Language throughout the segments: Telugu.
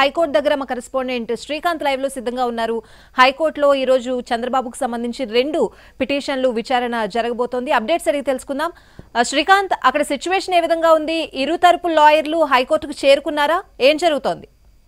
హైకోర్టు దగ్గర మా కరెస్పాండెంట్ శ్రీకాంత్ లైవ్ లో సిద్ధంగా ఉన్నారు హైకోర్టులో ఈ రోజు చంద్రబాబుకు సంబంధించి రెండు పిటిషన్లు విచారణ జరగబోతోంది అప్డేట్స్ అడిగి తెలుసుకుందాం ఆ, శ్రీకాంత్ అక్కడ సిచ్యువేషన్ ఏ విధంగా ఉంది ఇరు తరపు లాయర్లు హైకోర్టుకు చేరుకున్నారా ఏం జరుగుతోంది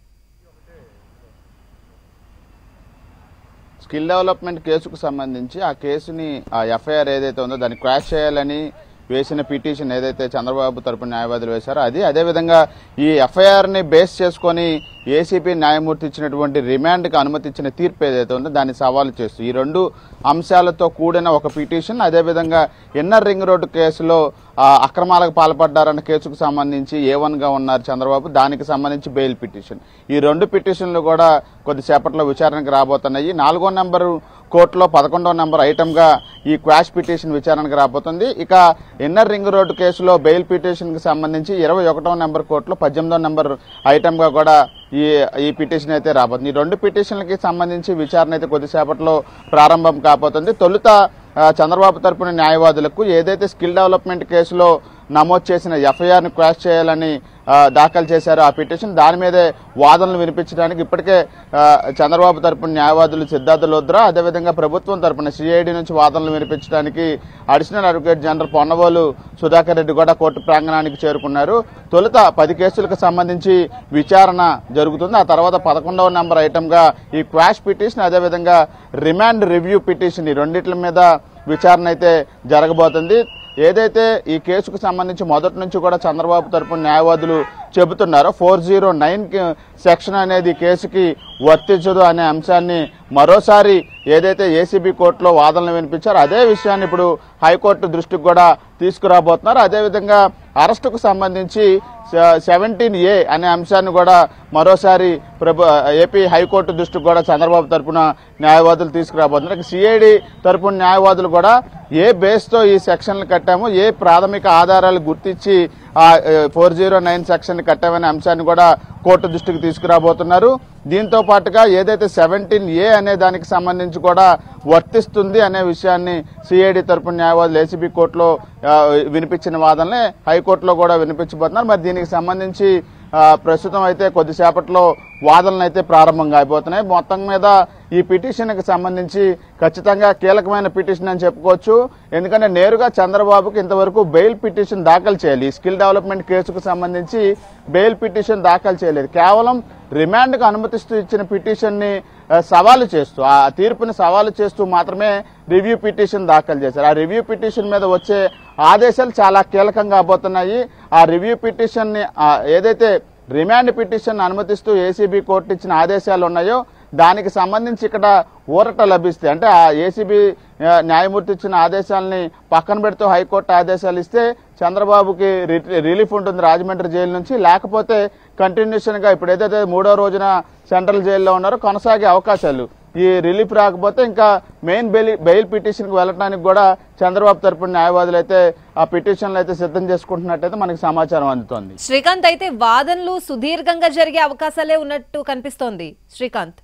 స్కిల్ డెవలప్మెంట్ కేసుకు సంబంధించి ఆ కేసుని ఆ ఎఫ్ఐఆర్ ఏదైతే ఉందో దాన్ని క్రాష్ చేయాలని వేసిన పిటిషన్ ఏదైతే చంద్రబాబు తరపున న్యాయవాదులు వేశారో అది అదేవిధంగా ఈ ఎఫ్ఐఆర్ని బేస్ చేసుకొని ఏసీపీ న్యాయమూర్తి ఇచ్చినటువంటి రిమాండ్కి అనుమతి ఇచ్చిన తీర్పు ఏదైతే ఉందో దాన్ని సవాలు చేస్తూ ఈ రెండు అంశాలతో కూడిన ఒక పిటిషన్ అదేవిధంగా ఇన్నర్ రింగ్ రోడ్డు కేసులో ఆ, అక్రమాలకు పాల్పడ్డారన్న కేసుకు సంబంధించి ఏ వన్గా ఉన్నారు చంద్రబాబు దానికి సంబంధించి బెయిల్ పిటిషన్ ఈ రెండు పిటిషన్లు కూడా కొద్దిసేపట్లో విచారణకు రాబోతున్నాయి నాలుగో నెంబరు కోర్టులో పదకొండో నెంబర్ ఐటమ్గా ఈ క్వాష్ పిటిషన్ విచారణకు రాబోతుంది ఇక ఇన్నర్ రింగ్ రోడ్డు కేసులో బెయిల్ పిటిషన్కి సంబంధించి ఇరవై ఒకటో నెంబర్ కోర్టులో పద్దెనిమిదో నెంబర్ ఐటమ్గా కూడా ఈ ఈ పిటిషన్ అయితే రాబోతుంది ఈ రెండు పిటిషన్లకి సంబంధించి విచారణ అయితే కొద్దిసేపట్లో ప్రారంభం కాబోతుంది తొలుత ఆ, చంద్రబాబు తరపున న్యాయవాదులకు ఏదైతే స్కిల్ డెవలప్మెంట్ కేసులో నమోదు చేసిన ఎఫ్ఐఆర్ని క్వాష్ చేయాలని ఆ, దాఖలు చేశారో ఆ పిటిషన్ దాని మీదే వాదనలు వినిపించడానికి ఇప్పటికే ఆ, చంద్రబాబు తరపున న్యాయవాదులు సిద్ధార్థ లోద్రా అదేవిధంగా ప్రభుత్వం తరపున సిఐడి నుంచి వాదనలు వినిపించడానికి additional advocate general Ponnavolu Sudhakar Reddy కూడా కోర్టు ప్రాంగణానికి చేరుకున్నారు తొలుత పది కేసులకు సంబంధించి విచారణ జరుగుతుంది ఆ తర్వాత పదకొండవ నెంబర్ ఐటమ్గా ఈ క్వాష్ పిటిషన్ అదేవిధంగా రిమాండ్ రివ్యూ పిటిషన్ ఈ రెండిట్ల మీద విచారణ అయితే జరగబోతుంది ఏదైతే ఈ కేసుకు సంబంధించి మొదటి నుంచి కూడా చంద్రబాబు తరపున న్యాయవాదులు చెబుతున్నారో ఫోర్ జీరో నైన్ సెక్షన్ అనేది ఈ కేసుకి వర్తించదు అనే అంశాన్ని మరోసారి ఏదైతే ఏసీబీ కోర్టులో వాదనలు వినిపించారో అదే విషయాన్ని ఇప్పుడు హైకోర్టు దృష్టికి కూడా తీసుకురాబోతున్నారు అదేవిధంగా అరెస్టుకు సంబంధించి సెవెంటీన్ ఏ అనే అంశాన్ని కూడా మరోసారి ప్రభు ఏపీ హైకోర్టు దృష్టికి కూడా చంద్రబాబు తరపున న్యాయవాదులు తీసుకురాబోతున్నారు సిఐడి తరపున న్యాయవాదులు కూడా ఏ బేస్తో ఈ సెక్షన్లు కట్టామో ఏ ప్రాథమిక ఆధారాలు గుర్తించి ఆ ఫోర్ జీరో నైన్ సెక్షన్ కట్టామనే అంశాన్ని కూడా కోర్టు దృష్టికి తీసుకురాబోతున్నారు దీంతో పాటుగా ఏదైతే సెవెంటీన్ ఏ అనే దానికి సంబంధించి కూడా వర్తిస్తుంది అనే విషయాన్ని సిఐడి తరపున న్యాయవాదులు ఏసీబీ కోర్టులో ఆ, వినిపించిన వాదనలే హైకోర్టులో కూడా వినిపించబోతున్నారు మరి దీనికి సంబంధించి ఆ, ప్రస్తుతం అయితే కొద్దిసేపట్లో వాదనలు అయితే ప్రారంభంగా అయిపోతున్నాయి మొత్తం మీద ఈ పిటిషన్కి సంబంధించి ఖచ్చితంగా కీలకమైన పిటిషన్ అని చెప్పుకోవచ్చు ఎందుకంటే నేరుగా చంద్రబాబుకి ఇంతవరకు బెయిల్ పిటిషన్ దాఖలు చేయాలి ఈ స్కిల్ డెవలప్మెంట్ కేసుకు సంబంధించి బెయిల్ పిటిషన్ దాఖలు చేయలేదు కేవలం రిమాండ్కు అనుమతిస్తూ ఇచ్చిన పిటిషన్ని ఆ, సవాలు చేస్తూ ఆ తీర్పుని సవాలు చేస్తూ మాత్రమే రివ్యూ పిటిషన్ దాఖలు చేశారు ఆ రివ్యూ పిటిషన్ మీద వచ్చే ఆదేశాలు చాలా కీలకంగా కాబోతున్నాయి ఆ రివ్యూ పిటిషన్ని ఆ, ఏదైతే రిమాండ్ పిటిషన్ అనుమతిస్తూ ఏసీబీ కోర్టు ఇచ్చిన ఆదేశాలు ఉన్నాయో దానికి సంబంధించి ఇక్కడ ఊరట లభిస్తే అంటే ఆ ఏసీబీ న్యాయమూర్తి ఇచ్చిన ఆదేశాలని పక్కన పెడుతూ హైకోర్టు ఆదేశాలు ఇస్తే చంద్రబాబుకి రి- రిలీఫ్ ఉంటుంది రాజమండ్రి జైలు నుంచి లేకపోతే కంటిన్యూషన్గా ఇప్పుడు ఏదైతే మూడో రోజున సెంట్రల్ జైల్లో ఉన్నారో కొనసాగే అవకాశాలు ఈ రిలీఫ్ రాకపోతే ఇంకా మెయిన్ బెయిల్ బెయిల్ పిటిషన్కి వెళ్ళడానికి కూడా చంద్రబాబు తరపున న్యాయవాదులు అయితే ఆ పిటిషన్లు అయితే సిద్ధం చేసుకుంటున్నట్టయితే మనకి సమాచారం అందుతోంది శ్రీకాంత్ అయితే వాదనలు సుదీర్ఘంగా జరిగే అవకాశాలే ఉన్నట్టు కనిపిస్తోంది శ్రీకాంత్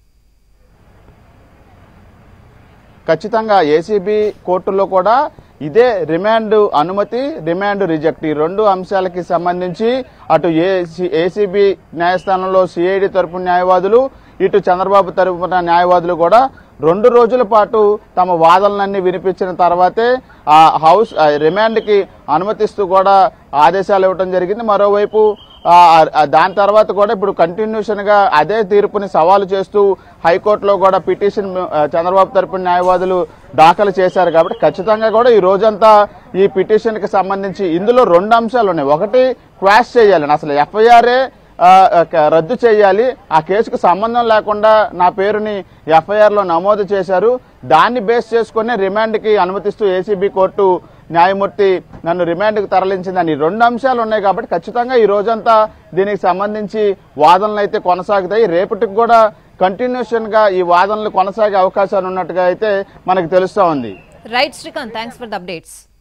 ఖచ్చితంగా ఏసీబీ కోర్టులో కూడా ఇదే రిమాండ్ అనుమతి రిమాండ్ రిజెక్ట్ ఈ రెండు అంశాలకి సంబంధించి అటు ఏసీబీ న్యాయస్థానంలో సిఐడి తరపు న్యాయవాదులు ఇటు చంద్రబాబు తరపున న్యాయవాదులు కూడా రెండు రోజుల పాటు తమ వాదనలన్నీ వినిపించిన తర్వాతే ఆ హౌస్ ఆ రిమాండ్కి అనుమతిస్తూ కూడా ఆదేశాలు ఇవ్వడం జరిగింది మరోవైపు ఆ, ఆ, దాని తర్వాత కూడా ఇప్పుడు కంటిన్యూషన్ గా అదే తీర్పుని సవాలు చేస్తూ హైకోర్టులో కూడా పిటిషన్ ఆ, చంద్రబాబు తరపున న్యాయవాదులు దాఖలు చేశారు కాబట్టి ఖచ్చితంగా కూడా ఈ రోజంతా ఈ పిటిషన్ కి సంబంధించి ఇందులో రెండు అంశాలు ఉన్నాయి ఒకటి క్వాష్ చేయాలని అసలు ఎఫ్ఐఆర్ఏ రద్దు చేయాలి ఆ కేసుకు సంబంధం లేకుండా నా పేరుని ఎఫ్ఐఆర్ లో నమోదు చేశారు దాన్ని బేస్ చేసుకుని రిమాండ్కి అనుమతిస్తూ ఏసీబీ కోర్టు న్యాయమూర్తి నన్ను రిమాండ్కి తరలించిందని ఈ రెండు అంశాలు ఉన్నాయి కాబట్టి ఖచ్చితంగా ఈ రోజంతా దీనికి సంబంధించి వాదనలు అయితే కొనసాగుతాయి రేపటికి కూడా కంటిన్యూషన్ గా ఈ వాదనలు కొనసాగే అవకాశాలు ఉన్నట్టుగా అయితే మనకు తెలుస్తూ ఉంది right Srikanth thanks for the updates